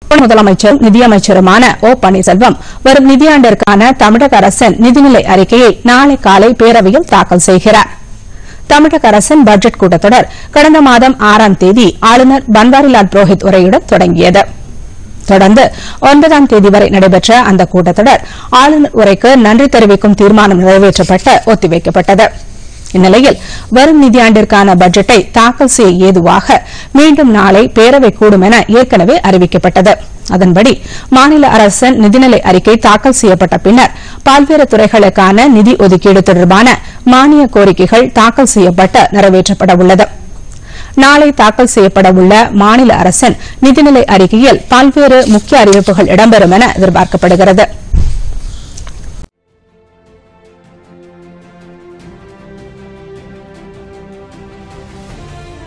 துணை முதலமைச்சரும் நிதியமைச்சருமான ஓ பன்னீர்செல்வம் வரும் நிதியாண்டிற்கான தமிழக அரசின் நிதிநிலை அறிக்கையை நாளை காலை பேரவையில் தாக்கல் செய்கிறார் தமிழக அரசின் பட்ஜெட் கூட்டத்தொடர் கடந்த மாதம் ஆறாம் தேதி ஆளுநர் பன்வாரிலால் புரோஹித் உரையுடன் தொடங்கியது தொடர்ந்து ஒன்பதாம் தேதி வரை நடைபெற்ற அந்த கூட்டத்தொடர் ஆளுநர் உரைக்கு நன்றி தெரிவிக்கும் தீர்மானம் நிறைவேற்றப்பட்டு ஒத்திவைக்கப்பட்டது இந்நிலையில் வரும் நிதியாண்டிற்கான பட்ஜெட்டை தாக்கல் செய்ய ஏதுவாக மீண்டும் நாளை பேரவை கூடும் என ஏற்கனவே அறிவிக்கப்பட்டது அதன்படி மாநில அரசின் நிதிநிலை அறிக்கை தாக்கல் செய்யப்பட்ட பின்னர் பல்வேறு துறைகளுக்கான நிதி ஒதுக்கீடு தொடர்பான மானிய கோரிக்கைகள் தாக்கல் செய்யப்பட்டு நிறைவேற்றப்பட உள்ளது நாளை தாக்கல் செய்யப்பட உள்ள மாநில அரசின் நிதிநிலை அறிக்கையில் பல்வேறு முக்கிய அறிவிப்புகள் இடம்பெறும் என எதிர்பார்க்கப்படுகிறது